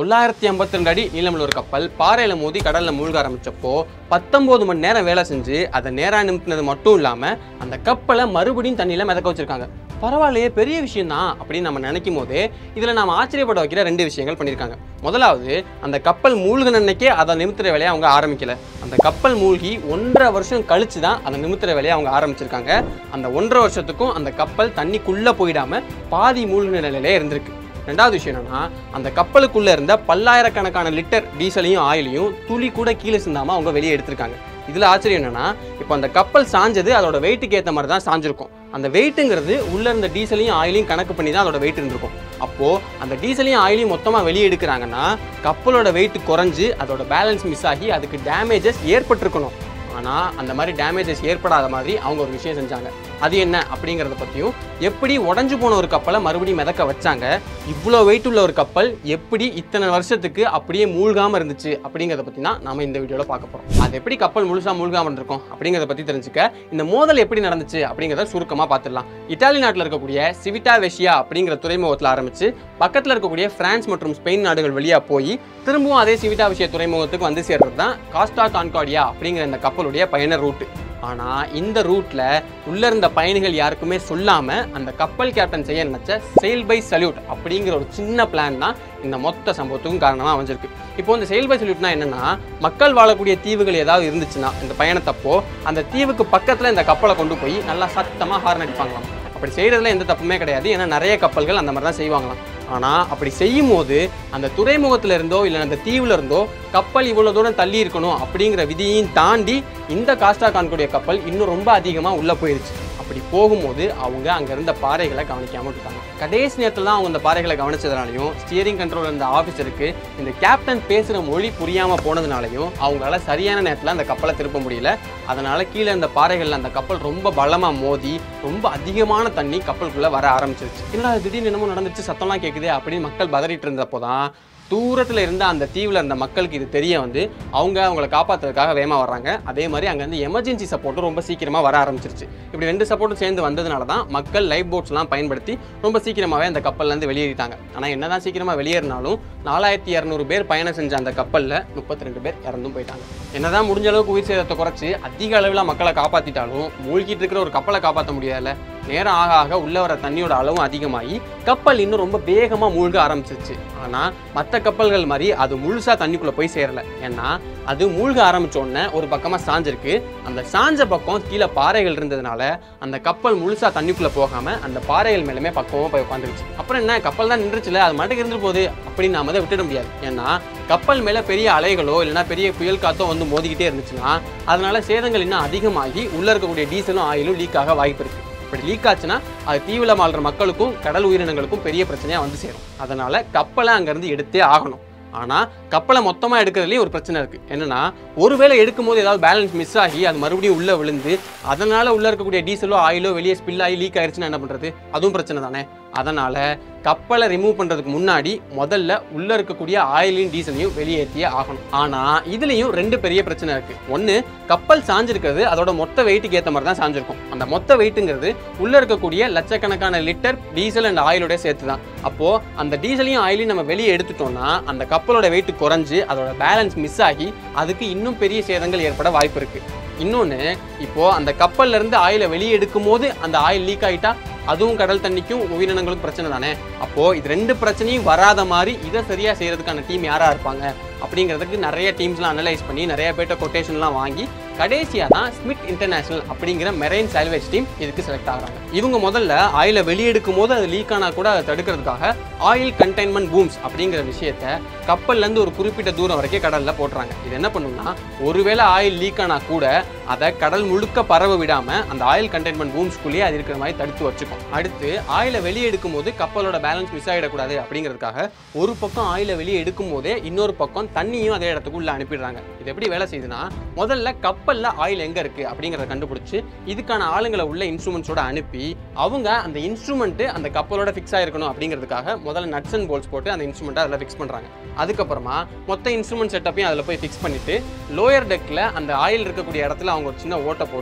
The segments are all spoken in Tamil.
தொள்ளாயிரத்தி ஐம்பத்தி ரெண்டு அடி நீளமுள்ள ஒரு கப்பல் பாறையில் மோதி கடலில் மூழ்க ஆரம்பிச்சப்போ பத்தொம்போது மணி நேரம் வேலை செஞ்சு அதை நேராக நிமித்தினது மட்டும் இல்லாமல் அந்த கப்பலை மறுபடியும் தண்ணியில் மிதக்க வச்சிருக்காங்க பரவாயில்லையே பெரிய விஷயம் தான் அப்படின்னு நம்ம நினைக்கும் போதே இதில் நாம் ஆச்சரியப்பட வைக்கிற ரெண்டு விஷயங்கள் பண்ணியிருக்காங்க முதலாவது அந்த கப்பல் மூழ்கின அன்னைக்கே அதை நிமித்துற வேலையை அவங்க ஆரம்பிக்கல அந்த கப்பல் மூழ்கி ஒன்றரை வருஷம் கழிச்சு தான் அந்த நிமித்துற வேலையை அவங்க ஆரம்பிச்சிருக்காங்க அந்த ஒன்றரை வருஷத்துக்கும் அந்த கப்பல் தண்ணிக்குள்ளே போயிடாம பாதி மூழ்கின நிலையிலே இருந்திருக்கு ரெண்டாவது விஷயம் என்னன்னா அந்த கப்பலுக்குள்ள இருந்த பல்லாயிரக்கணக்கான லிட்டர் டீசலையும் ஆயிலையும் துளி கூட கீழே சிந்தாம அவங்க வெளியே எடுத்திருக்காங்க இதுல ஆச்சரியம் என்னன்னா இப்போ அந்த கப்பல் சாஞ்சது அதோட வெயிட்டுக்கு ஏற்ற மாதிரி தான் சாஞ்சிருக்கும் அந்த வெயிட்டுங்கிறது உள்ள இருந்த டீசலையும் ஆயிலையும் கணக்கு பண்ணி தான் அதோட வெயிட் இருந்திருக்கும் அப்போ அந்த டீசலையும் ஆயிலையும் மொத்தமா வெளியே எடுக்கிறாங்கன்னா கப்பலோட வெயிட் குறைஞ்சு அதோட பேலன்ஸ் மிஸ் ஆகி அதுக்கு டேமேஜஸ் ஏற்பட்டிருக்கணும் ஆனால் அந்த மாதிரி டேமேஜஸ் ஏற்படாத மாதிரி அவங்க ஒரு விஷயம் செஞ்சாங்க அது என்ன அப்படிங்கிறத பற்றியும் எப்படி உடஞ்சு போன ஒரு கப்பலை மறுபடியும் மிதக்க வச்சாங்க இவ்வளோ வெயிட் உள்ள ஒரு கப்பல் எப்படி இத்தனை வருஷத்துக்கு அப்படியே மூழ்காமல் இருந்துச்சு அப்படிங்கிறத பற்றி தான் நாம இந்த வீடியோவில் பார்க்க போகிறோம் அது எப்படி கப்பல் முழுசாக மூழ்காமல் இருந்திருக்கும் அப்படிங்கிறத பற்றி தெரிஞ்சுக்க இந்த மோதல் எப்படி நடந்துச்சு அப்படிங்கிறத சுருக்கமாக பார்த்துடலாம் இத்தாலி நாட்டில் இருக்கக்கூடிய சிவிட்டா வெஷியா அப்படிங்கிற துறைமுகத்தில் ஆரம்பித்து பக்கத்தில் இருக்கக்கூடிய பிரான்ஸ் மற்றும் ஸ்பெயின் நாடுகள் வழியாக போய் திரும்பவும் அதே சிவிட்டா விஷய துறைமுகத்துக்கு வந்து சேர்றது தான் காஸ்டா கான்கார்டியா அப்படிங்கிற இந்த கப்பலுடைய பயண ரூட்டு ஆனால் இந்த ரூட்டில் உள்ள இருந்த பயணிகள் யாருக்குமே சொல்லாமல் அந்த கப்பல் கேப்டன் செய்ய நினச்ச செயில் பை சல்யூட் அப்படிங்கிற ஒரு சின்ன பிளான் தான் இந்த மொத்த சம்பவத்துக்கும் காரணமாக அமைஞ்சிருக்கு இப்போ இந்த செயில் பை சல்யூட்னா என்னன்னா மக்கள் வாழக்கூடிய தீவுகள் ஏதாவது இருந்துச்சுன்னா இந்த பயணத்தப்போ அந்த தீவுக்கு பக்கத்தில் இந்த கப்பலை கொண்டு போய் நல்லா சத்தமாக ஹார்ன் அடிப்பாங்களாம் அப்படி செய்கிறதுல எந்த தப்புமே கிடையாது ஏன்னா நிறைய கப்பல்கள் அந்த மாதிரி தான் செய்வாங்களாம் ஆனால் அப்படி செய்யும் போது அந்த துறைமுகத்துல இருந்தோ இல்லை அந்த தீவுல இருந்தோ கப்பல் இவ்வளோ தூரம் தள்ளி இருக்கணும் அப்படிங்கிற விதியையும் தாண்டி இந்த காஸ்டா கான்கூடிய கப்பல் இன்னும் ரொம்ப அதிகமாக உள்ளே போயிருச்சு அப்படி போகும்போது அவங்க அங்கே இருந்த பாறைகளை கவனிக்காம விட்டாங்க கடைசி நேரத்தில் தான் அவங்க இந்த பாறைகளை கவனிச்சதுனாலையும் ஸ்டியரிங் கண்ட்ரோல் இருந்த ஆஃபீஸருக்கு இந்த கேப்டன் பேசுகிற மொழி புரியாமல் போனதுனாலையும் அவங்களால சரியான நேரத்தில் அந்த கப்பலை திருப்ப முடியல அதனால கீழே இருந்த பாறைகளில் அந்த கப்பல் ரொம்ப பலமாக மோதி ரொம்ப அதிகமான தண்ணி கப்பலுக்குள்ளே வர ஆரம்பிச்சிருச்சு என்னடா இது திடீர்னு என்னமோ நடந்துச்சு சத்தம்லாம் கேட்குது அப்படின்னு மக்கள் பதறிட்டு இருந்தப்போ தான் தூரத்தில் இருந்த அந்த தீவில் இருந்த மக்களுக்கு இது தெரிய வந்து அவங்க அவங்கள காப்பாற்றுறதுக்காக வேகமாக வர்றாங்க அதே மாதிரி அங்கேருந்து எமர்ஜென்சி சப்போர்ட்டும் ரொம்ப சீக்கிரமாக வர ஆரம்பிச்சிருச்சு இப்படி ரெண்டு சப்போர்ட்டும் சேர்ந்து வந்ததுனால தான் மக்கள் லைஃப் போட்ஸ்லாம் பயன்படுத்தி ரொம்ப சீக்கிரமாகவே அந்த கப்பல்லேருந்து வெளியேறிட்டாங்க ஆனால் என்னதான் சீக்கிரமாக வெளியேறினாலும் நாலாயிரத்தி இரநூறு பேர் பயணம் செஞ்ச அந்த கப்பலில் முப்பத்தி ரெண்டு பேர் இறந்தும் போயிட்டாங்க என்னதான் முடிஞ்ச அளவுக்கு உயிர் சேதத்தை குறைச்சி அதிக அளவில் மக்களை காப்பாற்றிட்டாலும் மூழ்கிட்டு இருக்கிற ஒரு கப்பலை காப்பாற்ற முடியாதுல்ல நேரம் ஆக ஆக உள்ள வர தண்ணியோட அளவும் அதிகமாகி கப்பல் இன்னும் ரொம்ப வேகமாக மூழ்க ஆரம்பிச்சிருச்சு ஆனால் மற்ற கப்பல்கள் மாதிரி அது முழுசாக தண்ணிக்குள்ளே போய் சேரல ஏன்னா அது மூழ்க ஆரம்பிச்ச உடனே ஒரு பக்கமாக சாஞ்சிருக்கு அந்த சாஞ்ச பக்கம் கீழே பாறைகள் இருந்ததுனால அந்த கப்பல் முழுசாக தண்ணிக்குள்ளே போகாமல் அந்த பாறைகள் மேலுமே பக்கமாக போய் உட்காந்துருச்சு அப்புறம் என்ன கப்பல் தான் நின்றுச்சுல அது மட்டும் இருந்து போகுது அப்படின்னு நாம அதை விட்டுட முடியாது ஏன்னா கப்பல் மேலே பெரிய அலைகளோ இல்லைன்னா பெரிய புயல் காத்தோ வந்து மோதிக்கிட்டே இருந்துச்சுன்னா அதனால சேதங்கள் இன்னும் அதிகமாகி உள்ளே இருக்கக்கூடிய டீசலும் ஆயிலும் லீக் ஆக வாய்ப்பு இருக்குது இப்படி லீக் ஆச்சுன்னா அது தீவில் வாழ்ற மக்களுக்கும் கடல் உயிரினங்களுக்கும் பெரிய பிரச்சனையாக வந்து சேரும் அதனால கப்பலை அங்கேருந்து எடுத்தே ஆகணும் ஆனால் கப்பலை மொத்தமாக எடுக்கிறதுலேயும் ஒரு பிரச்சனை இருக்குது என்னன்னா ஒருவேளை எடுக்கும் போது ஏதாவது பேலன்ஸ் மிஸ் ஆகி அது மறுபடியும் உள்ளே விழுந்து அதனால் உள்ளே இருக்கக்கூடிய டீசலோ ஆயிலோ வெளியே ஸ்பில் ஆகி லீக் ஆயிடுச்சுன்னா என்ன பண்ணுறது அதுவும் பிரச்சனை தானே அதனால் கப்பலை ரிமூவ் பண்ணுறதுக்கு முன்னாடி முதல்ல உள்ளே இருக்கக்கூடிய ஆயிலையும் டீசலையும் வெளியேற்றியே ஆகணும் ஆனால் இதுலேயும் ரெண்டு பெரிய பிரச்சனை இருக்குது ஒன்று கப்பல் சாஞ்சிருக்கிறது அதோட மொத்த வெயிட்டுக்கு ஏற்ற மாதிரி தான் சாஞ்சிருக்கும் அந்த மொத்த வெயிட்டுங்கிறது உள்ளே இருக்கக்கூடிய லட்சக்கணக்கான லிட்டர் டீசல் அண்ட் ஆயிலோட சேர்த்து தான் அப்போது அந்த டீசலையும் ஆயிலையும் நம்ம வெளியே எடுத்துட்டோம்னா அந்த கப்பலோட வெயிட் குறைஞ்சு அதோட பேலன்ஸ் மிஸ் ஆகி அதுக்கு இன்னும் பெரிய சேதங்கள் ஏற்பட வாய்ப்பு இருக்குது இன்னொன்று இப்போ அந்த கப்பல்ல இருந்து ஆயிலை வெளியே எடுக்கும் போது அந்த ஆயில் லீக் ஆயிட்டா அதுவும் கடல் தண்ணிக்கும் உயிரினங்களுக்கும் பிரச்சனை தானே அப்போ இது ரெண்டு பிரச்சனையும் வராத மாதிரி இதை சரியா செய்யறதுக்கான டீம் யாரா இருப்பாங்க அப்படிங்கிறதுக்கு நிறைய டீம்ஸ்லாம் அனலைஸ் பண்ணி நிறைய பேர்ட்ட கொட்டேஷன்லாம் வாங்கி கடைசியாக தான் ஸ்மிட் இன்டர்நேஷனல் அப்படிங்கிற மெரைன் சால்வேஜ் டீம் இதுக்கு செலக்ட் ஆகுறாங்க இவங்க முதல்ல ஆயிலை வெளியெடுக்கும் போது அது லீக் ஆனால் கூட அதை தடுக்கிறதுக்காக ஆயில் கண்டெய்ன்மெண்ட் பூம்ஸ் அப்படிங்கிற விஷயத்த கப்பல்லேருந்து ஒரு குறிப்பிட்ட தூரம் வரைக்கும் கடலில் போட்டுறாங்க இது என்ன பண்ணுன்னா ஒருவேளை ஆயில் லீக் ஆனால் கூட அதை கடல் முழுக்க பரவ விடாமல் அந்த ஆயில் கண்டெய்ன்மெண்ட் பூம்ஸ்குள்ளேயே அது இருக்கிற மாதிரி தடுத்து வச்சுக்கும் அடுத்து ஆயிலை வெளியே எடுக்கும் போது கப்பலோட பேலன்ஸ் மிஸ் ஆகிடக்கூடாது அப்படிங்கிறதுக்காக ஒரு பக்கம் ஆயிலை வெளியே எடுக்கும் போதே இன்னொரு பக்கம் தண்ணியும் அதே இடத்துக்கு உள்ள அனுப்பிடுறாங்க இது எப்படி வேலை செய்யுதுன்னா முதல்ல கப்பல்ல ஆயில் எங்க இருக்கு அப்படிங்கிறத கண்டுபிடிச்சு இதுக்கான ஆளுங்களை உள்ள இன்ஸ்ட்ருமெண்ட்ஸோட அனுப்பி அவங்க அந்த இன்ஸ்ட்ருமெண்ட் அந்த கப்பலோட ஃபிக்ஸ் ஆயிருக்கணும் அப்படிங்கிறதுக்காக முதல்ல நட்ஸ் அண்ட் போல்ஸ் போட்டு அந்த இன்ஸ்ட்ருமெண்ட்டை அதில் ஃபிக்ஸ் பண்றாங்க அதுக்கப்புறமா மொத்த இன்ஸ்ட்ருமெண்ட் செட்டப்பையும் அதில் போய் ஃபிக்ஸ் பண்ணிட்டு லோயர் டெக்கில் அந்த ஆயில் இருக்கக்கூடிய இடத்துல அவங்க ஒரு சின்ன ஓட்டை போட்டு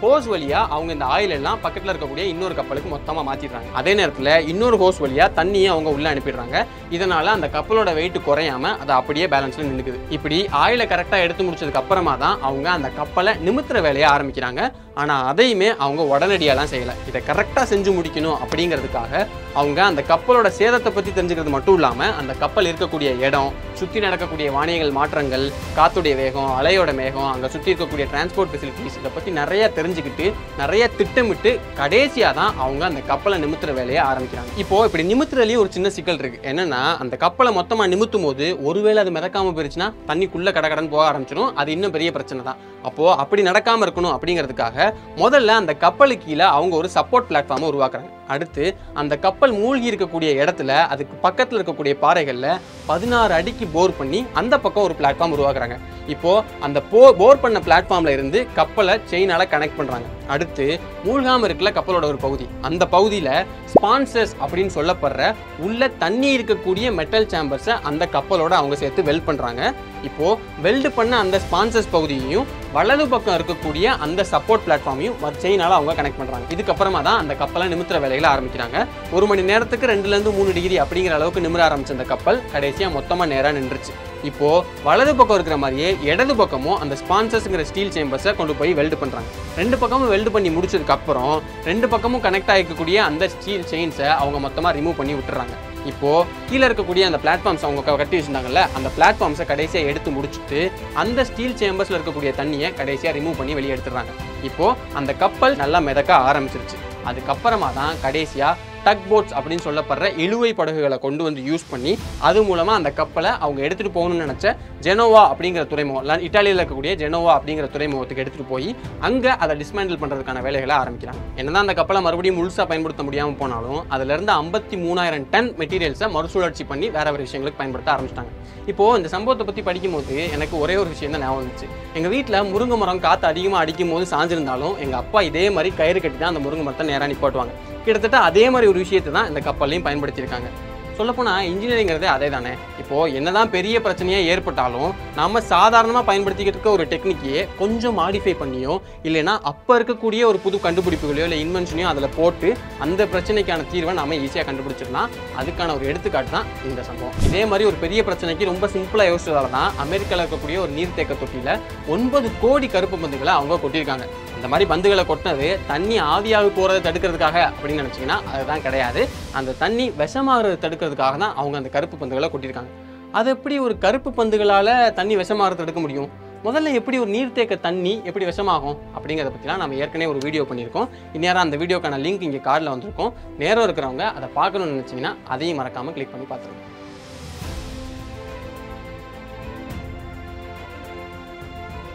ஹோஸ் வழியா அவங்க இந்த ஆயில் எல்லாம் பக்கத்துல இருக்கக்கூடிய இன்னொரு கப்பலுக்கு மொத்தமா மாத்திடுறாங்க அதே நேரத்துல இன்னொரு ஹோஸ் வழியா தண்ணியை அவங்க உள்ள அனுப்பிடுறாங்க இதனால அந்த கப்பலோட வெயிட் குறையாம அது அப்படியே பேலன்ஸ்ல நின்னுக்குது இப்படி ஆயிலை கரெக்டா எடுத்து முடிச்சதுக்கு அப்புறமா தான் அவங்க அந்த கப்பலை நிமித்துற வேலையை ஆரம்பிக்கிறாங்க ஆனா அதையுமே அவங்க உடனடியாலாம் செய்யல இதை கரெக்டா செஞ்சு முடிக்கணும் அப்படிங்கிறதுக்காக அவங்க அந்த கப்பலோட சேதத்தை பத்தி தெரிஞ்சுக்கிறது மட்டும் இல்லாம அந்த கப்பல் இருக்கக்கூடிய இடம் சுத்தி நடக்கக்கூடிய வானியல் மாற்றங்கள் காத்துடைய வேகம் அலையோட வேகம் அங்க சுத்தி இருக்கக்கூடிய டிரான்ஸ்போர்ட் ஃபெசிலிட்டிஸ் இதை பத்தி நிறைய தெரிஞ்சுக்கிட்டு நிறைய திட்டமிட்டு கடைசியா தான் அவங்க அந்த கப்பலை நிமித்துற வேலையை ஆரம்பிக்கிறாங்க இப்போ இப்படி நிமித்துறதுலயும் ஒரு சின்ன சிக்கல் இருக்கு என்னன்னா அந்த கப்பலை மொத்தமா நிமித்தும் போது ஒருவேளை அது மிதக்காம போயிருச்சுன்னா தண்ணிக்குள்ள கடகடன்னு போக ஆரம்பிச்சிடும் அது இன்னும் பெரிய பிரச்சனை தான் அப்போ அப்படி நடக்காம இருக்கணும் அப்படிங்கிறதுக்காக முதல்ல அந்த கப்பலுக்கு கீழே அவங்க ஒரு சப்போர்ட் பிளாட்ஃபார்மை உருவாக்குறாங்க அடுத்து அந்த கப்பல் மூழ்கி இருக்கக்கூடிய இடத்துல அதுக்கு பக்கத்தில் இருக்கக்கூடிய பாறைகளில் பதினாறு அடிக்கு போர் பண்ணி அந்த பக்கம் ஒரு பிளாட்ஃபார்ம் உருவாக்குறாங்க இப்போ அந்த போ போர் பண்ண பிளாட்ஃபார்ம்ல இருந்து கப்பலை செயினால கனெக்ட் பண்றாங்க அடுத்து மூழ்காம இருக்குல்ல கப்பலோட ஒரு பகுதி அந்த பகுதியில ஸ்பான்சர்ஸ் அப்படின்னு சொல்லப்படுற உள்ள தண்ணி இருக்கக்கூடிய மெட்டல் சேம்பர்ஸை அந்த கப்பலோட அவங்க சேர்த்து வெல்ட் பண்றாங்க இப்போ வெல்டு பண்ண அந்த ஸ்பான்சர்ஸ் பகுதியையும் வலது பக்கம் இருக்கக்கூடிய அந்த சப்போர்ட் பிளாட்ஃபார்மையும் செயினால அவங்க கனெக்ட் பண்றாங்க இதுக்கப்புறமா தான் அந்த கப்பலை நிமித்துற வேலைகளை ஆரம்பிக்கிறாங்க ஒரு மணி நேரத்துக்கு ரெண்டுல இருந்து மூணு டிகிரி அப்படிங்கிற அளவுக்கு நிமிர ஆரம்பிச்ச அந்த கப்பல் கடைசியா மொத்தமா நேரா நின்றுச்சு இப்போ வலது பக்கம் இருக்கிற மாதிரியே இடது பக்கமும் அந்த ஸ்பான்சர்ஸ்ங்கிற ஸ்டீல் சேம்பர்ஸை கொண்டு போய் வெல்டு பண்றாங்க ரெண்டு பக்கமும் வெல்டு பண்ணி முடிச்சதுக்கு அப்புறம் ரெண்டு பக்கமும் கனெக்ட் ஆகிக்கக்கூடிய அந்த ஸ்டீல் செயின்ஸை அவங்க மொத்தமா ரிமூவ் பண்ணி விட்டுறாங்க இப்போ கீழே இருக்கக்கூடிய அந்த பிளாட்ஃபார்ம்ஸ் அவங்க க- கட்டி வச்சிருந்தாங்கல்ல அந்த பிளாட்ஃபார்ம்ஸை கடைசியாக எடுத்து முடிச்சுட்டு அந்த ஸ்டீல் சேம்பர்ஸ்ல இருக்கக்கூடிய தண்ணியை கடைசியாக ரிமூவ் பண்ணி வெளியே எடுத்துடுறாங்க இப்போ அந்த கப்பல் நல்லா மிதக்க ஆரம்பிச்சிருச்சு அதுக்கப்புறமா தான் கடைசியாக டக் போட்ஸ் அப்படின்னு சொல்லப்படுற இழுவை படகுகளை கொண்டு வந்து யூஸ் பண்ணி அது மூலமாக அந்த கப்பலை அவங்க எடுத்துகிட்டு போகணும்னு நினச்ச ஜெனோவா அப்படிங்கிற துறைமுகம் இல்ல இட்டாலியில் இருக்கக்கூடிய ஜெனோவா அப்படிங்கிற துறைமுகத்துக்கு எடுத்துகிட்டு போய் அங்கே அதை டிஸ்மேண்டில் பண்ணுறதுக்கான வேலைகளை ஆரம்பிக்கிறாங்க என்னதான் அந்த கப்பலை மறுபடியும் முழுசாக பயன்படுத்த முடியாமல் போனாலும் அதுலேருந்து ஐம்பத்தி மூணாயிரம் டன் மெட்டீரியல்ஸை மறுசுழற்சி பண்ணி வேற வேறு விஷயங்களுக்கு பயன்படுத்த ஆரம்பிச்சிட்டாங்க இப்போ இந்த சம்பவத்தை பற்றி படிக்கும்போது எனக்கு ஒரே ஒரு விஷயம் தான் ஞாபகம் வந்துச்சு எங்கள் வீட்டில் முருங்கை மரம் காற்று அதிகமாக அடிக்கும் போது சாஞ்சிருந்தாலும் எங்கள் அப்பா இதே மாதிரி கயிறு கட்டி தான் அந்த முருங்கை மரத்தை நேராக நிப்பாட்டுவாங்க கிட்டத்தட்ட அதே மாதிரி ஒரு விஷயத்தை தான் இந்த கப்பல்லையும் பயன்படுத்தியிருக்காங்க சொல்லப்போனால் இன்ஜினியரிங்கிறதே அதே தானே இப்போது என்னதான் பெரிய பிரச்சனையே ஏற்பட்டாலும் நம்ம சாதாரணமாக பயன்படுத்திக்கிட்டு இருக்க ஒரு டெக்னிக்கையே கொஞ்சம் மாடிஃபை பண்ணியோ இல்லைன்னா அப்போ இருக்கக்கூடிய ஒரு புது கண்டுபிடிப்புகளையோ இல்லை இன்வென்ஷனையோ அதில் போட்டு அந்த பிரச்சனைக்கான தீர்வை நம்ம ஈஸியாக கண்டுபிடிச்சிடலாம் அதுக்கான ஒரு எடுத்துக்காட்டு தான் இந்த சம்பவம் இதே மாதிரி ஒரு பெரிய பிரச்சனைக்கு ரொம்ப சிம்பிளாக யோசிச்சதால தான் அமெரிக்காவில் இருக்கக்கூடிய ஒரு நீர்த்தேக்க தொட்டியில் ஒன்பது கோடி கருப்பு பந்துகளை அவங்க கொட்டியிருக்காங்க இந்த மாதிரி பந்துகளை கொட்டினது தண்ணி ஆவியாக போகிறத தடுக்கிறதுக்காக அப்படின்னு நினச்சிங்கன்னா அதுதான் கிடையாது அந்த தண்ணி விஷமாகிறது தடுக்கிறதுக்காக தான் அவங்க அந்த கருப்பு பந்துகளை கொட்டியிருக்காங்க அது எப்படி ஒரு கருப்பு பந்துகளால் தண்ணி விஷமாகிறது தடுக்க முடியும் முதல்ல எப்படி ஒரு நீர்த்தேக்க தண்ணி எப்படி விஷமாகும் அப்படிங்கிறத பற்றிலாம் நம்ம ஏற்கனவே ஒரு வீடியோ பண்ணியிருக்கோம் இந்நேரம் அந்த வீடியோக்கான லிங்க் இங்கே கார்டில் வந்திருக்கும் நேரம் இருக்கிறவங்க அதை பார்க்கணும்னு நினச்சிங்கன்னா அதையும் மறக்காமல் கிளிக் பண்ணி பார்த்துருங்க